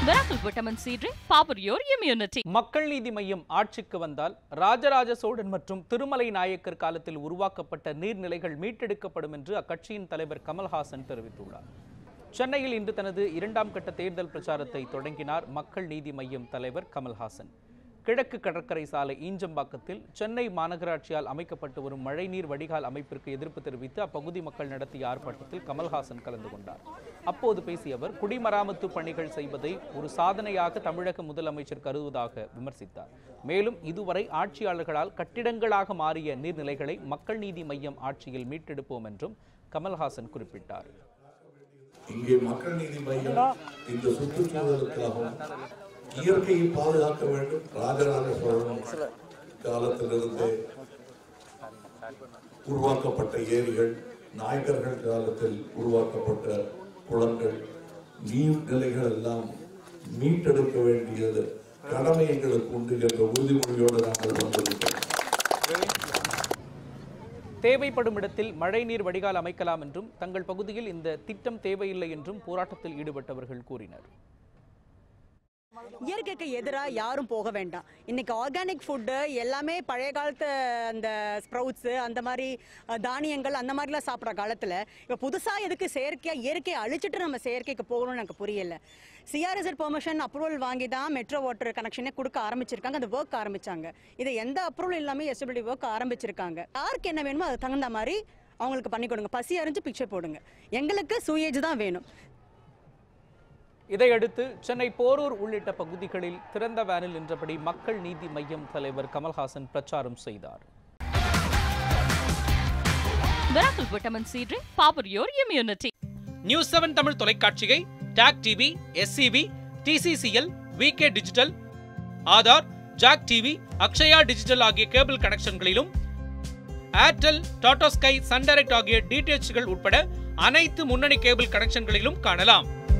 Miracle Vitamin C Drink, power your immunity. மக்கள் நீதி மையம் ஆட்சிக்கு வந்தால் ராஜராஜ சோழன் மற்றும் திருமலை நாயக்கர் காலத்தில் உருவாக்கப்பட்ட நீர்நிலைகள் மீட்டெடுக்கப்படும் என்று அக்கட்சியின் தலைவர் கமல்ஹாசன் தெரிவித்துள்ளார் சென்னையில் இன்று தனது இரண்டாம் கட்ட தேர்தல் பிரச்சாரத்தை தொடங்கினார் மக்கள் நீதி மையம் தலைவர் கமல்ஹாசன் கிழக்கு கடற்கரை சாலை ஈஞ்சம்பாக்கத்தில் சென்னை மாநகராட்சியால் அமைக்கப்பட்டு வரும் மழைநீர் வடிகால் அமைப்பிற்கு எதிர்ப்பு தெரிவித்து அப்பகுதி மக்கள் நடத்திய ஆர்ப்பாட்டத்தில் கமல்ஹாசன் கலந்து கொண்டார் அப்போது பேசிய அவர் குடிமராமத்து பணிகள் செய்வதை ஒரு சாதனையாக தமிழக முதலமைச்சர் கருதுவதாக விமர்சித்தார் மேலும் இதுவரை ஆட்சியாளர்களால் கட்டிடங்களாக மாறிய நீர்நிலைகளை மக்கள் நீதி மையம் ஆட்சியில் மீட்டெடுப்போம் என்றும் கமல்ஹாசன் குறிப்பிட்டார் இங்கே மக்கள் நீதி மையம் இந்த சுற்றுச்சூழலுக்காகவும் இயற்கையை பாதுகாக்க வேண்டும் ராஜராஜ சோழன் காலத்திலிருந்தே உருவாக்கப்பட்ட ஏரிகள் நாயக்கர்கள் காலத்தில் உருவாக்கப்பட்ட குளங்கள் நீர்நிலைகள் எல்லாம் மீட்டெடுக்க வேண்டியது கடமை எங்களுக்கு உண்டு என்ற உறுதிமொழியோடு நாங்கள் வந்திருக்கிறோம் தேவைப்படும் இடத்தில் மழைநீர் வடிகால் அமைக்கலாம் என்றும் தங்கள் பகுதியில் இந்த திட்டம் தேவையில்லை என்றும் போராட்டத்தில் ஈடுபட்டவர்கள் கூறினர் இயற்கைக்கு எதிராக யாரும் போக வேண்டாம் இன்னைக்கு ஆர்கானிக் ஃபுட்டு எல்லாமே பழைய காலத்து அந்த ஸ்ப்ரவுட்ஸு அந்த மாதிரி அஹ், தானியங்கள் அந்த மாதிரிலாம் சாப்பிட்ற காலத்தில் இப்போ புதுசாக எதுக்கு செயற்கையாக இயற்கையை அழிச்சிட்டு நம்ம செயற்கைக்கு போகணும்னு எனக்கு புரியல சிஆர்எஸ்எட் பெர்மிஷன் அப்ரூவல் வாங்கி தான் மெட்ரோ வாட்டர் கனெக்ஷனே கொடுக்க ஆரம்பிச்சிருக்காங்க அந்த ஒர்க் ஆரம்பிச்சாங்க இது எந்த அப்ரூவல் இல்லாமல் எஸ்டபிலிட்டி ஒர்க் ஆரம்பிச்சிருக்காங்க யாருக்கு என்ன வேணுமோ அது தகுந்த மாதிரி அவங்களுக்கு பண்ணி கொடுங்க பசி அறிஞ்சு பிக்சர் போடுங்க எங்களுக்கு சூயேஜ் தான் வேணும் இதையடுத்து சென்னை போரூர் உள்ளிட்ட பகுதிகளில் திறந்த வேனில் நின்றபடி மக்கள் நீதி மையம் தலைவர் கமல்ஹாசன் பிரச்சாரம் செய்தார் Miracle Vitamin C Drink, power your immunity. News seven Tamil தொலைக்காட்சியை TAC TV SCV TCCL VK digital Aadhaar Jack TV Akshaya digital ஆகிய கேபிள் கனெக்ஷன்களிலும் Airtel Tata Sky Sun Direct ஆகிய டிடிஎச்கள் உட்பட அனைத்து முன்னணி கேபிள் கனெக்ஷன்களிலும் காணலாம்